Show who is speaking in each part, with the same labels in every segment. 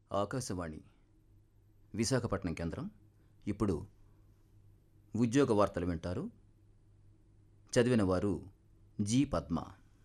Speaker 1: ఆకాశవాణి విశాఖపట్నం కేంద్రం ఇప్పుడు ఉద్యోగ వార్తలు వింటారు చదివిన వారు జి పద్మ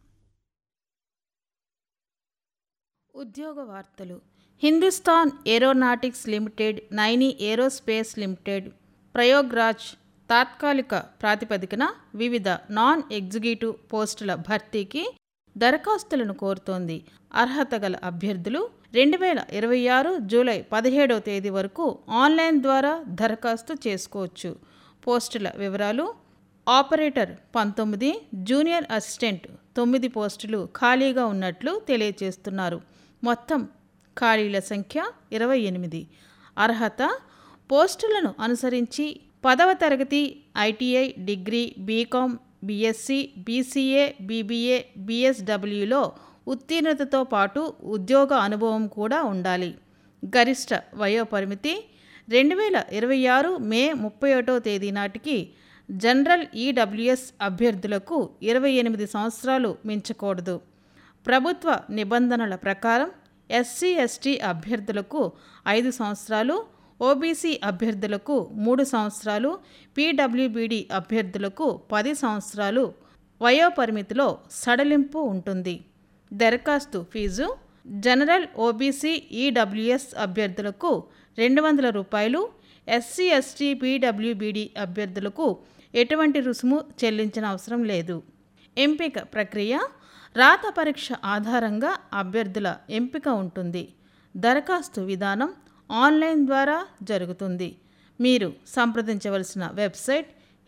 Speaker 2: ఉద్యోగ వార్తలు Hindustan Aeronautics Limited Naini Aerospace Limited Prayagraj తాత్కాలిక ప్రాతిపదికన వివిధ నాన్ ఎగ్జిక్యూటివ్ పోస్టుల భర్తీకి దరఖాస్తులను కోరుతోంది అర్హత గల అభ్యర్థులు రెండు వేల ఇరవై ఆరు జూలై పదిహేడవ తేదీ వరకు ఆన్లైన్ ద్వారా దరఖాస్తు చేసుకోవచ్చు పోస్టుల వివరాలు ఆపరేటర్ పంతొమ్మిది జూనియర్ అసిస్టెంట్ తొమ్మిది పోస్టులు ఖాళీగా ఉన్నట్లు తెలియజేస్తున్నారు మొత్తం ఖాళీల సంఖ్య ఇరవై ఎనిమిది అర్హత పోస్టులను అనుసరించి పదవ తరగతి ITI degree BCom BSc BCA BBA బీఎస్డబ్ల్యూలో ఉత్తీర్ణతతో పాటు ఉద్యోగ అనుభవం కూడా ఉండాలి గరిష్ట వయోపరిమితి రెండు వేల ఇరవై ఆరు మే ముప్పై ఒకటో తేదీ నాటికి జనరల్ ఈడబ్ల్యూఎస్ అభ్యర్థులకు ఇరవై ఎనిమిది సంవత్సరాలు మించకూడదు ప్రభుత్వ నిబంధనల ప్రకారం ఎస్సీ ఎస్టీ అభ్యర్థులకు ఐదు సంవత్సరాలు ఓబీసీ అభ్యర్థులకు మూడు సంవత్సరాలు పీడబ్ల్యూబీడి అభ్యర్థులకు పది సంవత్సరాలు వయోపరిమితిలో సడలింపు ఉంటుంది దరఖాస్తు ఫీజు జనరల్ ఓబీసీ ఈడబ్ల్యూఎస్ అభ్యర్థులకు రెండు వందల రూపాయలు ఎస్సీ ఎస్టీ పీడబ్ల్యూబీడి అభ్యర్థులకు ఎటువంటి రుసుము చెల్లించిన అవసరం లేదు ఎంపిక ప్రక్రియ రాత పరీక్ష ఆధారంగా అభ్యర్థుల ఎంపిక ఉంటుంది దరఖాస్తు విధానం ఆన్లైన్ ద్వారా జరుగుతుంది మీరు సంప్రదించవలసిన వెబ్సైట్